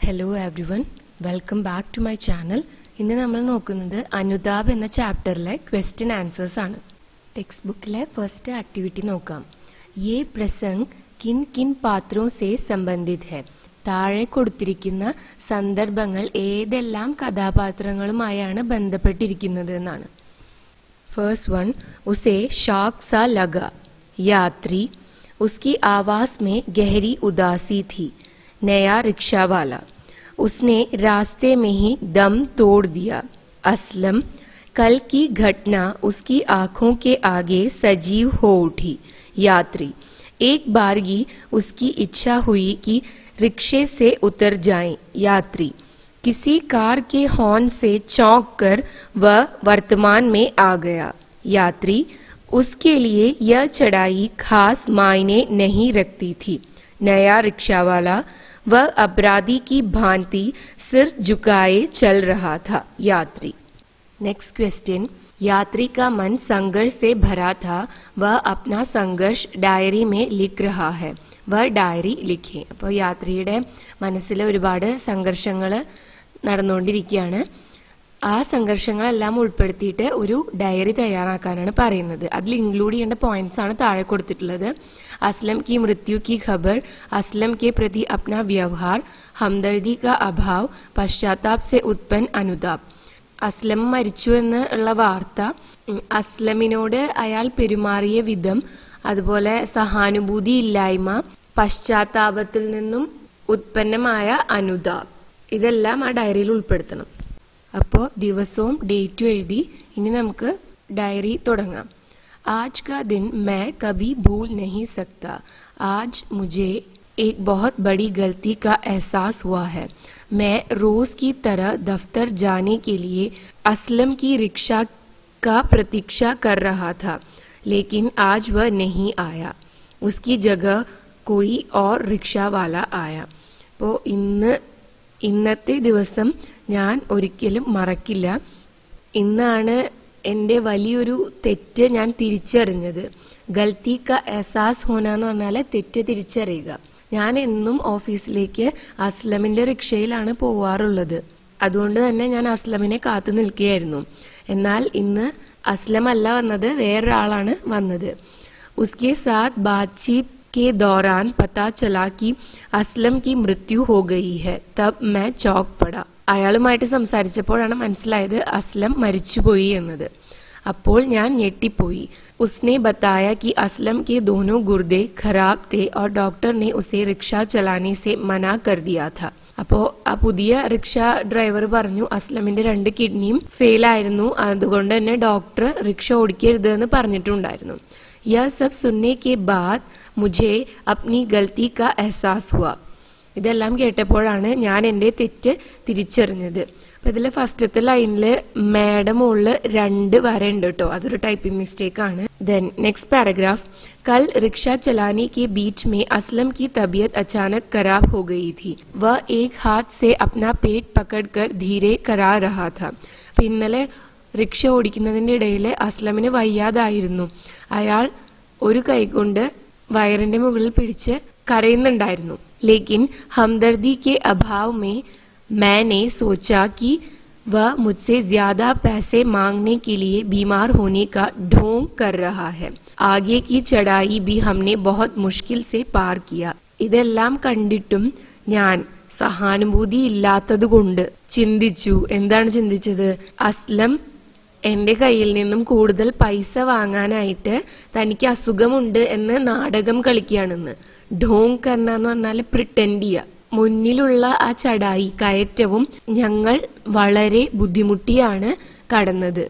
hello everyone welcome back to my channel ഇന്ന് നമ്മൾ നോക്കുന്നത് അനുതാപ് എന്ന ചാപ്റ്ററിലെ ക്വസ്റ്റ്യൻ ആൻസേഴ്സ് ആണ് ടെക്സ്റ്റ് ബുക്കിലെ ഫസ്റ്റ് ആക്ടിവിറ്റി നോക്കാം യേ പ്രസംഗ് കിൻ കിൻ പാത്രോ സെ സംബന്ധിത് ഹെ താഴെ കൊടുത്തിരിക്കുന്ന സന്ദർഭങ്ങൾ ഏതെല്ലാം കഥാപാത്രങ്ങളുമായാണ് ബന്ധപ്പെട്ടിരിക്കുന്നത് എന്നാണ് फर्स्ट वन उसे शौक सा लगा यात्री उसकी आवाज में गहरी उदासी थी नया रिक्शा वाला उसने रास्ते में ही दम तोड़ दिया असलम कल की घटना उसकी आंखों के आगे सजीव हो उठी यात्री एक बारगी उसकी इच्छा हुई कि रिक्शे से उतर जाएं यात्री किसी कार के हॉर्न से चौंक कर वह वर्तमान में आ गया यात्री उसके लिए यह चढ़ाई खास मायने नहीं रखती थी नया रिक्शा वाला वह अपराधी की भांति सिर झुकाए चल रहा था यात्री नेक्स्ट क्वेश्चन यात्री का मन संघर्ष से भरा था वह अपना संघर्ष डायरी में लिख रहा है വ ഡയറി ലിഖേ അപ്പോൾ യാത്രിയുടെ മനസ്സിൽ ഒരുപാട് സംഘർഷങ്ങൾ നടന്നുകൊണ്ടിരിക്കുകയാണ് ആ സംഘർഷങ്ങളെല്ലാം ഉൾപ്പെടുത്തിയിട്ട് ഒരു ഡയറി തയ്യാറാക്കാനാണ് പറയുന്നത് അതിൽ ഇൻക്ലൂഡ് ചെയ്യേണ്ട പോയിന്റ്സ് ആണ് താഴെ കൊടുത്തിട്ടുള്ളത് അസ്ലം കി മൃത്യു കി ഖബർ അസ്ലം കെ പ്രതി അപ്ന വ്യവഹാർ ഹംദർദി കാ അഭാവ് പശ്ചാത്താപ് സെ ഉത്പൻ അനുതാപ് അസ്ലം മരിച്ചു എന്ന് ഉള്ള വാർത്ത ഉം, അസ്ലമിനോട് അയാൾ പെരുമാറിയ വിധം അതുപോലെ സഹാനുഭൂതി ഇല്ലായ്മ പശ്ചാത്താപത്തിൽ നിന്നും ഉത്പന്നമായ അനുതാപ് ഇതെല്ലാം ആ ഡയറിയിൽ ഉൾപ്പെടുത്തണം അപ്പോൾ ദിവസവും ഡേറ്റും എഴുതി ഇനി നമുക്ക് ഡയറി തുടങ്ങാം आज का दिन मैं कभी भूल नहीं सकता आज मुझे एक बहुत बड़ी गलती का एहसास हुआ है मैं रोज की तरह दफ्तर जाने के लिए असलम की रिक्शा का प्रतीक्षा कर रहा था लेकिन आज वह नहीं आया उसकी जगह कोई और റിക്ഷാ വാല ആയ അപ്പോൾ ഇന്ന് ഇന്നത്തെ ദിവസം ഞാൻ ഒരിക്കലും മറക്കില്ല ഇന്നാണ് എൻ്റെ വലിയൊരു തെറ്റ് ഞാൻ തിരിച്ചറിഞ്ഞത് ഗൽത്തി ക എഹസാസ് ഹോന എന്ന് പറഞ്ഞാൽ തെറ്റ് തിരിച്ചറിയുക ഞാൻ എന്നും ഓഫീസിലേക്ക് അസ്ലമിന്റെ റിക്ഷയിലാണ് പോവാറുള്ളത് അതുകൊണ്ട് തന്നെ ഞാൻ അസ്ലമിനെ കാത്തു നിൽക്കുകയായിരുന്നു എന്നാൽ ഇന്ന് അസ്ലം അല്ല വന്നത് വേറൊരാളാണ് വന്നത് उसके साथ बातचीत के दौरान पता चला कि असलम की मृत्यु हो गई है तब मैं चौक पड़ा അയാളുമായിട്ട് സംസാരിച്ചപ്പോഴാണ് മനസ്സിലായത് അസ്ലം മരിച്ചുപോയി എന്നത് അപ്പോൾ ഞാൻ ഞെട്ടിപ്പോയി उसने बताया कि असलम के दोनों गुर्दे खराब थे और डॉक्टर ने उसे रिक्शा चलाने से मना कर दिया था അപ്പോ ആ പുതിയ റിക്ഷ ഡ്രൈവർ പറഞ്ഞു അസ്ലമിന്റെ രണ്ട് കിഡ്നിയും ഫെയിൽ ആയിരുന്നു അതുകൊണ്ട് തന്നെ ഡോക്ടർ റിക്ഷ ഓടിക്കരുത് എന്ന് പറഞ്ഞിട്ടുണ്ടായിരുന്നു यह सब सुनने के बाद मुझे अपनी गलती का एहसास हुआ ഇതെല്ലാം കേട്ടപ്പോഴാണ് ഞാൻ എൻ്റെ തെറ്റ് തിരിച്ചറിഞ്ഞത് അപ്പൊ ഇതിലെ ഫസ്റ്റത്തെ ലൈനിൽ മേയുടെ മുകളിൽ രണ്ട് വര ഉണ്ട് കേട്ടോ അതൊരു ടൈപ്പിംഗ് മിസ്റ്റേക്ക് ആണ് ദെൻ നെക്സ്റ്റ് പാരഗ്രാഫ് कल रिक्शा चलाने के बीच में असलम की तबीयत अचानक खराब हो गई थी वह एक हाथ से अपना पेट पकड़कर धीरे करा रहा था അപ്പൊ ഇന്നലെ റിക്ഷ ഓടിക്കുന്നതിന്റെ ഇടയിൽ അസ്ലമിന് വയ്യാതായിരുന്നു അയാൾ ഒരു കൈകൊണ്ട് വയറിന്റെ മുകളിൽ പിടിച്ച് കരയുന്നുണ്ടായിരുന്നു ലേക്കിൻ ഹംദർദി കെ അഭാവ് മേ मैंने सोचा कि वह मुझसे ज्यादा पैसे मांगने के लिए बीमार होने का ढोंग कर रहा है आगे की चढ़ाई भी हमने बहुत मुश्किल से पार किया ഇതെല്ലാം കണ്ടിട്ടും ഞാൻ സഹാനുഭൂതി ഇല്ലാത്തതുകൊണ്ട് ചിന്തിച്ചു എന്താണ് ചിന്തിച്ചത് അസ്ലം എന്റെ കയ്യിൽ നിന്നും കൂടുതൽ പൈസ വാങ്ങാനായിട്ട് തനിക്ക് അസുഖമുണ്ട് എന്ന് നാടകം കളിക്കുകയാണെന്ന് ഢോങ് കർണ എന്ന് പറഞ്ഞാൽ പ്രിട്ടൻഡ് ചെയ്യുക മുന്നിലുള്ള ആ ചടായി കയറ്റവും ഞങ്ങൾ വളരെ ബുദ്ധിമുട്ടിയാണ് കടന്നത്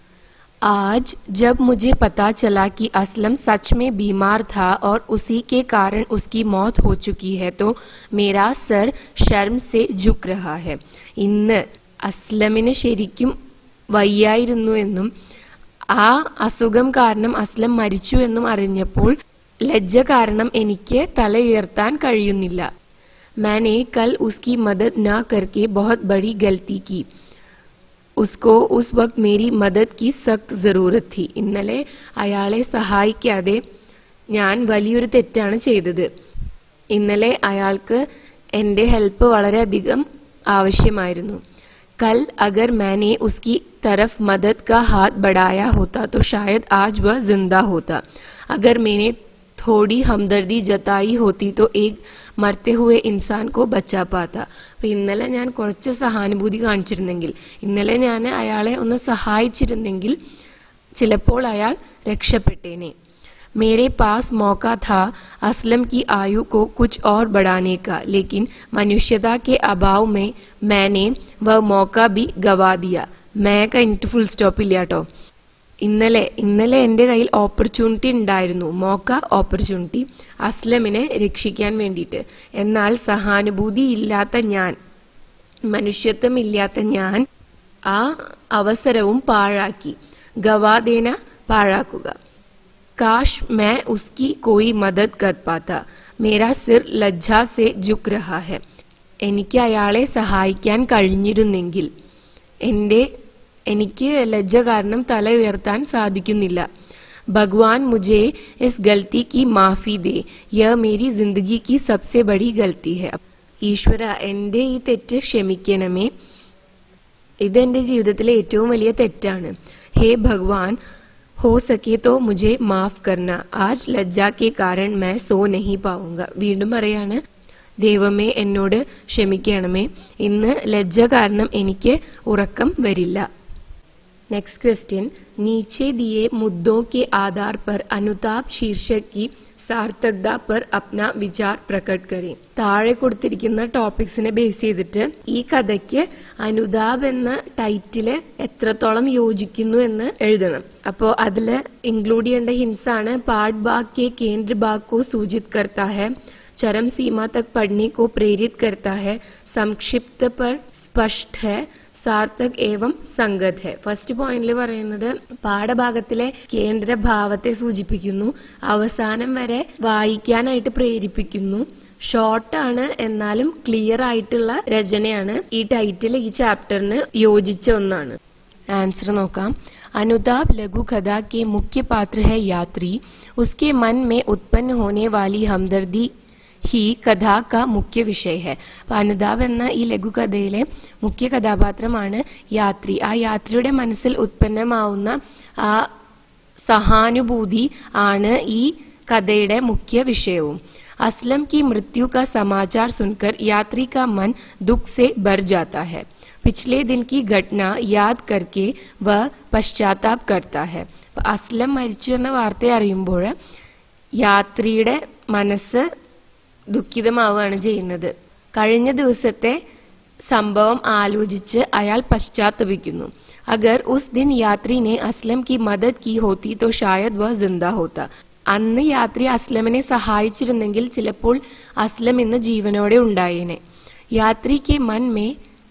आज जब मुझे पता चला कि असलम सच में बीमार था और उसी के कारण उसकी मौत हो चुकी है तो मेरा सर शर्म से झुक रहा है ഇന്ന് അസ്ലമിന് ശരിക്കും വയ്യായിരുന്നു എന്നും ആ അസുഖം കാരണം അസ്ലം മരിച്ചു എന്നും അറിഞ്ഞപ്പോൾ ലജ്ജ കാരണം എനിക്ക് തല ഉയർത്താൻ കഴിയുന്നില്ല मैंने कल उसकी मदद ना करके बहुत बड़ी गलती की उसको उस वक्त मेरी मदद की सख्त जरूरत थी ഇന്നലെ അയാളെ സഹായിക്കാതെ ഞാൻ വലിയൊരു തെറ്റാണ് ചെയ്തത് ഇന്നലെ അയാൾക്ക് എൻ്റെ ഹെൽപ്പ് വളരെയധികം ആവശ്യമായിരുന്നു कल अगर मैंने उसकी तरफ मदद का हाथ बढ़ाया होता तो शायद आज वह जिंदा होता अगर मैंने थोड़ी हमदर्दी जताई होती तो एक മരത്തെ ഹുവെ ഇൻസാൻ കോ ബച്ചാ പാത്ത അപ്പൊ ഇന്നലെ ഞാൻ കുറച്ച് സഹാനുഭൂതി കാണിച്ചിരുന്നെങ്കിൽ ഇന്നലെ ഞാൻ അയാളെ ഒന്ന് സഹായിച്ചിരുന്നെങ്കിൽ ചിലപ്പോൾ അയാൾ രക്ഷപ്പെട്ടേനെ मेरे पास मौका था असलम की आयु को कुछ और बढ़ाने का लेकिन मनुष्यता के अभाव में मैंने वह मौका भी गवा दिया मैं കഴിഞ്ഞിട്ട് ഫുൾ സ്റ്റോപ്പ് ഇല്ല കേട്ടോ ഇന്നലെ ഇന്നലെ എൻ്റെ കയ്യിൽ ഓപ്പർച്യൂണിറ്റി ഉണ്ടായിരുന്നു മോക്ക ഓപ്പർച്യൂണിറ്റി അസ്ലമിനെ രക്ഷിക്കാൻ വേണ്ടിയിട്ട് എന്നാൽ സഹാനുഭൂതി ഇല്ലാത്ത ഞാൻ മനുഷ്യത്വം ഇല്ലാത്ത ഞാൻ ആ അവസരവും പാഴാക്കി ഗവാദേന പാഴാക്കുക काश मैं उसकी कोई मदद कर पाता मेरा सिर ലജ്ജാ സെ ജുക് രഹാ ഹെ എനിക്ക് അയാളെ സഹായിക്കാൻ കഴിഞ്ഞിരുന്നെങ്കിൽ എൻ്റെ എനിക്ക് ലജ്ജ കാരണം തല ഉയർത്താൻ സാധിക്കുന്നില്ല ഭഗവാൻ മുझे इस गलती की माफी दे यह मेरी जिंदगी की सबसे बड़ी गलती है ഈശ്വര എൻ്റെ ഈ തെറ്റ് ക്ഷമിക്കണമേ ഇതെന്റെ ജീവിതത്തിലെ ഏറ്റവും വലിയ തെറ്റാണ് ഹേ ഭഗവാൻ हो सके तो मुझे माफ करना आज ലജ്ജ के कारण मैं सो नहीं पाऊंगा വീണ്ടും പറയാണ് ദൈവമേ എന്നോട് ക്ഷമിക്കണമേ ഇന്ന് ലജ്ജ കാരണം എനിക്ക് ഉറക്കം വരില്ല नेक्स्ट क्वेश्चन नीचे दिए मुद्दों के आधार पर अनुताप शीर्षक की സാർത്ഥകത पर अपना विचार प्रकट करें താഴെ കൊടുത്തിരിക്കുന്ന ടോപ്പിക്സിനെ ബേസ് ചെയ്തിട്ട് ഈ കഥയ്ക്ക് അനുതാപ് എന്ന ടൈറ്റില് എത്രത്തോളം യോജിക്കുന്നു എന്ന് എഴുതണം അപ്പോൾ അതിൽ ഇൻക്ലൂഡ് ചെയ്യേണ്ട ഹിൻസ് ആണ് പാഠ് ഭാഗ് के केंद्र भाग को सूचित करता है चरम सीमा तक पढ़ने को प्रेरित करता है संक्षिप्त पर स्पष्ट है സാർത്ഥക് ഏവം സംഗത് ഹെ ഫസ്റ്റ് പോയിന്റിൽ പറയുന്നത് പാഠഭാഗത്തിലെ കേന്ദ്രഭാവത്തെ സൂചിപ്പിക്കുന്നു അവസാനം വരെ വായിക്കാനായിട്ട് പ്രേരിപ്പിക്കുന്നു ഷോർട്ടാണ് എന്നാലും ക്ലിയർ ആയിട്ടുള്ള രചനയാണ് ഈ ടൈറ്റിൽ ഈ ചാപ്റ്ററിന് യോജിച്ച ഒന്നാണ് ആൻസർ നോക്കാം अनुताप लघु कथा के मुख्य पात्र है यात्री उसके मन में उत्पन्न होने वाली हमदर्दी ഹി കഥാ ക മുഖ്യ വിഷയ ഹെ അപ്പൊ അനുതാപ് എന്ന ഈ ലഘുകഥയിലെ മുഖ്യ കഥാപാത്രമാണ് യാത്രി ആ യാത്രിയുടെ മനസ്സിൽ ഉത്പന്നമാവുന്ന ആ സഹാനുഭൂതി ആണ് ഈ കഥയുടെ മുഖ്യ വിഷയവും असलम की मृत्यु का समाचार सुनकर यात्री का मन दुख से भर जाता है पिछले दिन की घटना याद करके वह पश्चाताप करता है അപ്പൊ അസ്ലം മരിച്ചു എന്ന വാർത്ത അറിയുമ്പോൾ യാത്രിയുടെ മനസ്സ് ദുഃഖിതമാവുകയാണ് ചെയ്യുന്നത് കഴിഞ്ഞ ദിവസത്തെ സംഭവം ആലോചിച്ച് അയാൾ പശ്ചാത്തപിക്കുന്നു അഗർ ഉസ് ദിൻ യാത്രിനെ അസ്ലം की मदद की होती तो शायद वह जिंदा होता അന്ന് യാത്രി അസ്ലമിനെ സഹായിച്ചിരുന്നെങ്കിൽ ചിലപ്പോൾ അസ്ലം ഇന്ന് ജീവനോടെ ഉണ്ടായേനെ യാത്രിക്ക് മൻ മേ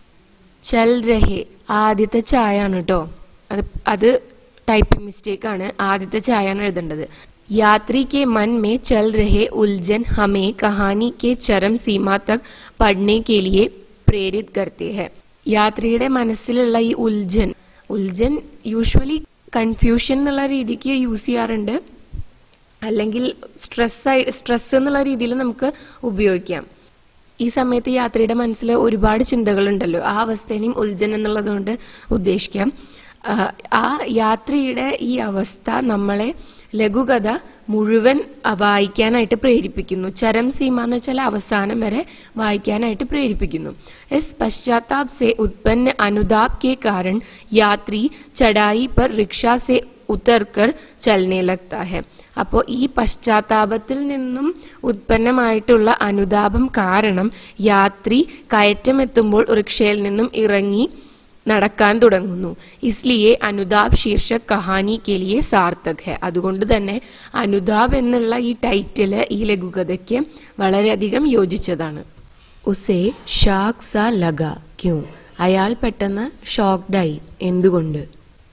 ചൽ രഹെ ആദ്യത്തെ ചായാണ് കേട്ടോ അത് അത് ടൈപ്പിംഗ് മിസ്റ്റേക്ക് ആണ് ആദ്യത്തെ ചായാണ് എഴുതേണ്ടത് यात्री के मन में चल रहे उलझन हमें कहानी के चरम सीमा तक पढ़ने के लिए प्रेरित करते हैं യാത്രിയുടെ മനസ്സിലുള്ള ഈ ഉൽജൻ ഉൽജൻ യൂഷ്വലി കൺഫ്യൂഷൻ എന്നുള്ള രീതിക്ക് യൂസ് ചെയ്യാറുണ്ട് അല്ലെങ്കിൽ സ്ട്രെസ് സ്ട്രെസ് എന്നുള്ള രീതിയിൽ നമുക്ക് ഉപയോഗിക്കാം ഈ സമയത്ത് യാത്രിയുടെ മനസ്സിൽ ഒരുപാട് ചിന്തകളുണ്ടല്ലോ ആ അവസ്ഥേനെയും ഉൽജൻ എന്നുള്ളതുകൊണ്ട് ഉദ്ദേശിക്കാം ആ, ആ യാത്രിയുടെ ഈ അവസ്ഥ നമ്മളെ ലഘുകഥ മുഴുവൻ വായിക്കാനായിട്ട് പ്രേരിപ്പിക്കുന്നു ചരം സീമ എന്ന് വെച്ചാൽ അവസാനം വരെ വായിക്കാനായിട്ട് പ്രേരിപ്പിക്കുന്നു ഇസ് പശ്ചാത്താപ് സെ ഉത്പന്ന അനുതാപ് के कारण यात्री चढ़ाई पर रिक्शा से ഉത്തർക്കർ ചലനെ ലഗ്ത ഹെ അപ്പോൾ ഈ പശ്ചാത്താപത്തിൽ നിന്നും ഉത്പന്നമായിട്ടുള്ള അനുതാപം കാരണം യാത്രി കയറ്റമെത്തുമ്പോൾ റിക്ഷയിൽ നിന്നും ഇറങ്ങി നടക്കാൻ തുടങ്ങുന്നു ഇസ്ലിയെ അനുതാപ് ശീർഷക് കഹാനി കെലിയെ സാർത്ഥക് ഹെ അതുകൊണ്ട് തന്നെ അനുതാപ് എന്നുള്ള ഈ ടൈറ്റില് ഈ ലഘുകഥയ്ക്ക് വളരെയധികം യോജിച്ചതാണ് ഉസേ ഷാക് സ ലഗ ക്യൂ അയാൾ പെട്ടെന്ന് ഷോക്ഡായി എന്തുകൊണ്ട്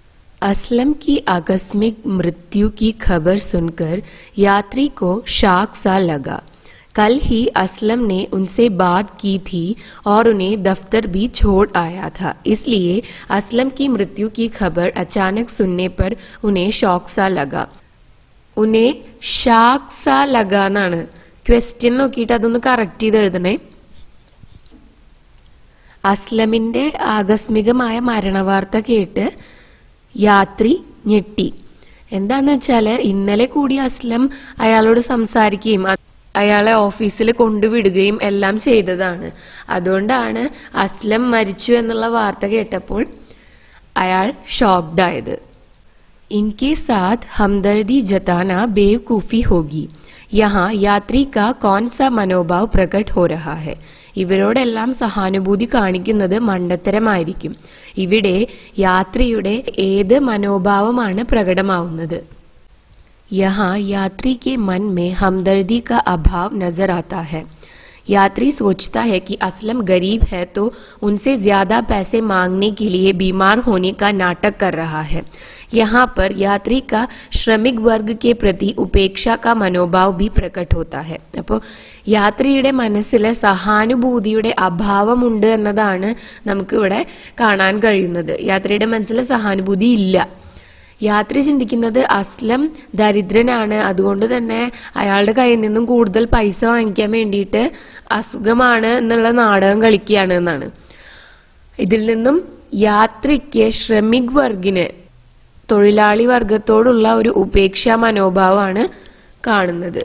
असलम की आकस्मिक मृत्यु की खबर सुनकर यात्री को शाक सा लगा कल ही असलम ने उनसे बात की थी और उन्हें दफ्तर भी छोड़ आया था इसलिए असलम की मृत्यु की खबर अचानक सुनने पर उन्हें शौक सा लगा ഉന്നെ ഷാക് സ ലഗ എന്നാണ് ക്വസ്റ്റ്യൻ നോക്കിയിട്ട് അതൊന്ന് കറക്റ്റ് ചെയ്ത് എഴുതണേ അസ്ലമിന്റെ ആകസ്മികമായ മരണവാർത്ത കേട്ട് യാത്രി ഞെട്ടി എന്താന്ന് വെച്ചാല് ഇന്നലെ കൂടി അസ്ലം അയാളോട് സംസാരിക്കുകയും അ- അയാളെ ഓഫീസിൽ കൊണ്ടുവിടുകയും എല്ലാം ചെയ്തതാണ് അതുകൊണ്ടാണ് അസ്ലം മരിച്ചു എന്നുള്ള വാർത്ത കേട്ടപ്പോൾ അയാൾ ഷോക്ഡ് ആയത് इनके साथ हमदर्दी जताना बेवकूफी होगी यहाँ यात्री का कौन सा മനോഭാവ് പ്രകട്ട് ഹോ രഹാ ഹെ ഇവരോടെല്ലാം സഹാനുഭൂതി കാണിക്കുന്നത് മണ്ടത്തരമായിരിക്കും ഇവിടെ യാത്രിയുടെ ഏത് മനോഭാവമാണ് പ്രകടമാവുന്നത് यहाँ यात्री के मन में हमदर्दी का अभाव नजर आता है यात्री सोचता है कि असलम गरीब है तो उनसे ज्यादा पैसे मांगने के लिए बीमार होने का नाटक कर रहा है यहाँ पर यात्री का श्रमिक वर्ग के प्रति उपेक्षा का മനോഭാവ് भी പ്രകട്ട് होता है അപ്പോൾ യാത്രിയുടെ മനസ്സിൽ സഹാനുഭൂതിയുടെ അഭാവമുണ്ട് എന്നതാണ് നമുക്കിവിടെ കാണാൻ കഴിയുന്നത് യാത്രിയുടെ മനസ്സിൽ സഹാനുഭൂതി ഇല്ല യാത്രി ചിന്തിക്കുന്നത് അസ്ലം ദരിദ്രനാണ് അതുകൊണ്ട് തന്നെ അയാളുടെ കയ്യിൽ നിന്നും കൂടുതൽ പൈസ വാങ്ങിക്കാൻ വേണ്ടിയിട്ട് അസുഖമാണ് എന്നുള്ള നാടകം കളിക്കുകയാണ് എന്നാണ് ഇതിൽ നിന്നും യാത്രിക്ക് ശ്രമിക് വർഗിന് തൊഴിലാളി വർഗത്തോടുള്ള ഒരു ഉപേക്ഷാ മനോഭാവമാണ് കാണുന്നത്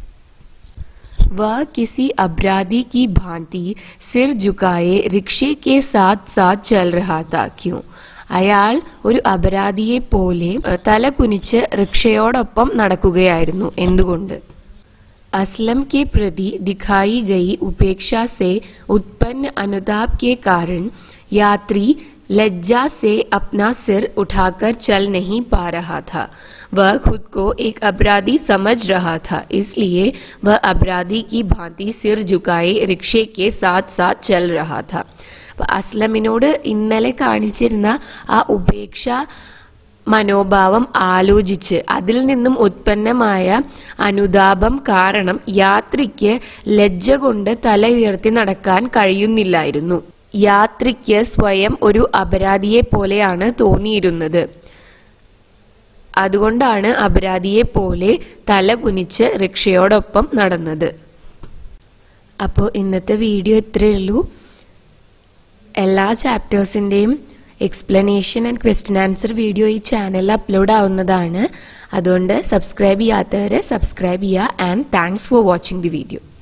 वह किसी अपराधी की भांति सिर झुकाए रिक्शे के साथ साथ चल रहा था क्यों അയാൾ ഒരു അപരാധിയെ പോലെ ഏഹ്, തല കുനിച്ച് റിക്ഷയോടൊപ്പം നടക്കുകയായിരുന്നു എന്തുകൊണ്ട് असलम के प्रति दिखाई गई उपेक्षा से उत्पन्न अनुताप के कारण यात्री लज्जा से अपना सिर उठाकर चल नहीं पा रहा था वह खुद को एक अपराधी समझ रहा था इसलिए वह अपराधी की भांति सिर झुकाए रिक्शे के साथ साथ चल रहा था അപ്പൊ അസ്ലമിനോട് ഇന്നലെ കാണിച്ചിരുന്ന ആ ഉപേക്ഷ മനോഭാവം ആലോചിച്ച് അതിൽ നിന്നും ഉത്പന്നമായ അനുതാപം കാരണം യാത്രിക്ക് ലജ്ജ കൊണ്ട് തല ഉയർത്തി നടക്കാൻ കഴിയുന്നില്ലായിരുന്നു യാത്രിക്ക് സ്വയം ഒരു അപരാധിയെ പോലെയാണ് തോന്നിയിരുന്നത് അതുകൊണ്ടാണ് അപരാധിയെ പോലെ തല കുനിച്ച് റിക്ഷയോടൊപ്പം നടന്നത് അപ്പോൾ ഇന്നത്തെ വീഡിയോ ഇത്രയേ ഉള്ളൂ എല്ലാ ചാപ്റ്റേഴ്സിൻ്റെയും explanation and question answer video ഈ ചാനലിൽ അപ്ലോഡ് ആവുന്നതാണ് അതുകൊണ്ട് സബ്സ്ക്രൈബ് ചെയ്യാത്തവരെ സബ്സ്ക്രൈബ് ചെയ്യുക and thanks for watching the video